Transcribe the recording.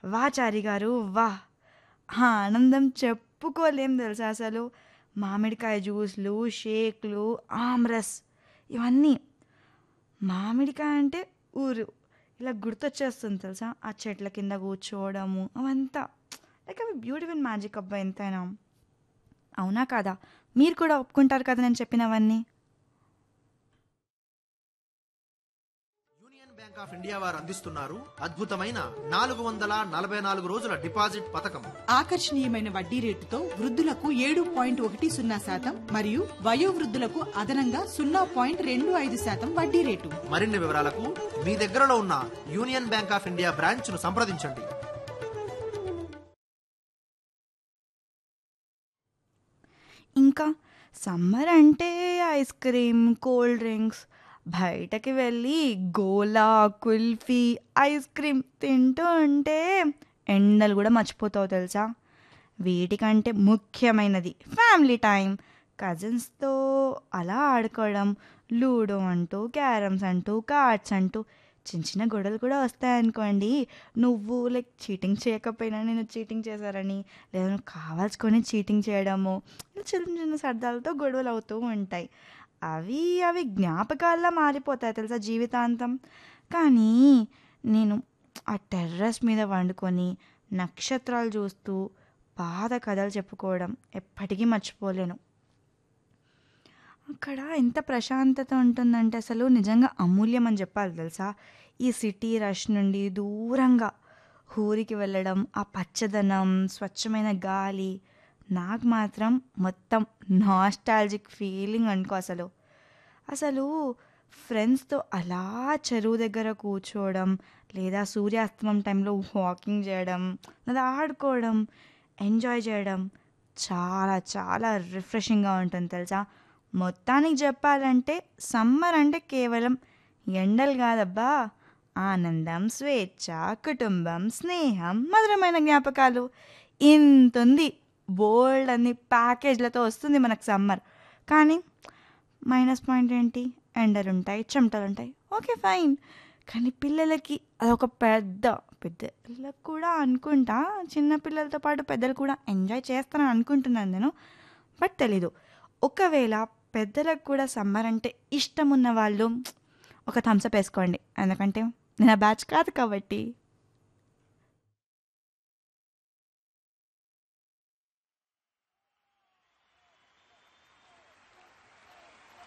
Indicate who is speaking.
Speaker 1: వా చారి గారు వా ఆ ఆనందం చెప్పుకోలేం తెలుసా అసలు మామిడికాయ జ్యూస్లు షేక్లు ఆమ్రస్ ఇవన్నీ మామిడికాయ అంటే ఊరు ఇలా గుర్తొచ్చేస్తుంది తెలుసా ఆ చెట్ల కింద కూర్చోవడము అవంతా లైక్ అవి బ్యూటిఫుల్ మ్యాజిక్ అబ్బా ఎంతైనా అవునా కాదా మీరు కూడా ఒప్పుకుంటారు కదా నేను చెప్పినవన్నీ
Speaker 2: యూనియన్ బ్యాంక్ ఆఫ్ ఇండియా వారు అందిస్తున్నారు అద్భుతమైన నాలుగు వందల నలభై నాలుగు రోజుల డిపాజిట్ పథకం
Speaker 3: ఆకర్షణీయమైన వడ్డీ రేటుతో వృద్ధులకు ఏడు పాయింట్ ఒకటి సున్నా శాతం మరియు వయోవృద్ధులకు అదనంగా సున్నా పాయింట్ రెండు ఐదు శాతం వడ్డీ రేటు
Speaker 2: మరిన్ని వివరాలకు మీ దగ్గరలో ఉన్న Union Bank of India branch ను సంప్రదించండి
Speaker 1: ఇంకా సమ్మర్ అంటే ఐస్ క్రీమ్ కోల్డ్ డ్రింక్స్ బయటకి వెళ్ళి గోలా కుల్ఫీ ఐస్ క్రీమ్ తింటూ ఉంటే ఎండలు కూడా మర్చిపోతావు తెలుసా వీటికంటే ముఖ్యమైనది ఫ్యామిలీ టైం కజిన్స్తో అలా ఆడుకోవడం లూడో అంటూ క్యారమ్స్ అంటూ కార్డ్స్ అంటూ చిన్న చిన్న గొడవలు కూడా వస్తాయనుకోండి నువ్వు లైక్ చీటింగ్ చేయకపోయినా నేను చీటింగ్ చేశారని లేదా నువ్వు కావాల్సుకొని చీటింగ్ చేయడము ఇలా చిన్న చిన్న సరదాలతో గొడవలు అవుతూ ఉంటాయి అవి అవి జ్ఞాపకాల్లా మారిపోతాయి తెలుసా జీవితాంతం కానీ నేను ఆ టెర్రస్ మీద వండుకొని నక్షత్రాలు చూస్తూ పాత కథలు చెప్పుకోవడం ఎప్పటికీ మర్చిపోలేను అక్కడ ఎంత ప్రశాంతత ఉంటుందంటే అసలు నిజంగా అమూల్యం అని చెప్పాలి తెలుసా ఈ సిటీ రష్ నుండి దూరంగా ఊరికి వెళ్ళడం ఆ పచ్చదనం స్వచ్ఛమైన గాలి నాకు మాత్రం మొత్తం నాస్టాలజిక్ ఫీలింగ్ అనుకో అసలు అసలు ఫ్రెండ్స్తో అలా చెరువు దగ్గర కూర్చోవడం లేదా సూర్యాస్తమం టైంలో వాకింగ్ చేయడం లేదా ఆడుకోవడం ఎంజాయ్ చేయడం చాలా చాలా రిఫ్రెషింగ్గా ఉంటుంది తెలుసా మొత్తానికి చెప్పాలంటే సమ్మర్ అంటే కేవలం ఎండలు కాదబ్బా ఆనందం స్వేచ్ఛ కుటుంబం స్నేహం మధురమైన జ్ఞాపకాలు ఇంతుంది బోల్డ్ అన్ని ప్యాకేజ్లతో వస్తుంది మనకు సమ్మర్ కానీ మైనస్ పాయింట్ ఏంటి ఎండలు ఉంటాయి చెమటలు ఉంటాయి ఓకే ఫైన్ కానీ పిల్లలకి అదొక పెద్ద పెద్దలకు కూడా అనుకుంటా చిన్న పిల్లలతో పాటు పెద్దలు కూడా ఎంజాయ్ చేస్తారని అనుకుంటున్నాను నేను బట్ తెలీదు ఒకవేళ పెద్దలకు కూడా సమ్మర్ అంటే ఇష్టం ఉన్న వాళ్ళు ఒక థమ్స్అప్ వేసుకోండి ఎందుకంటే నేను ఆ బ్యాచ్ కాదు కాబట్టి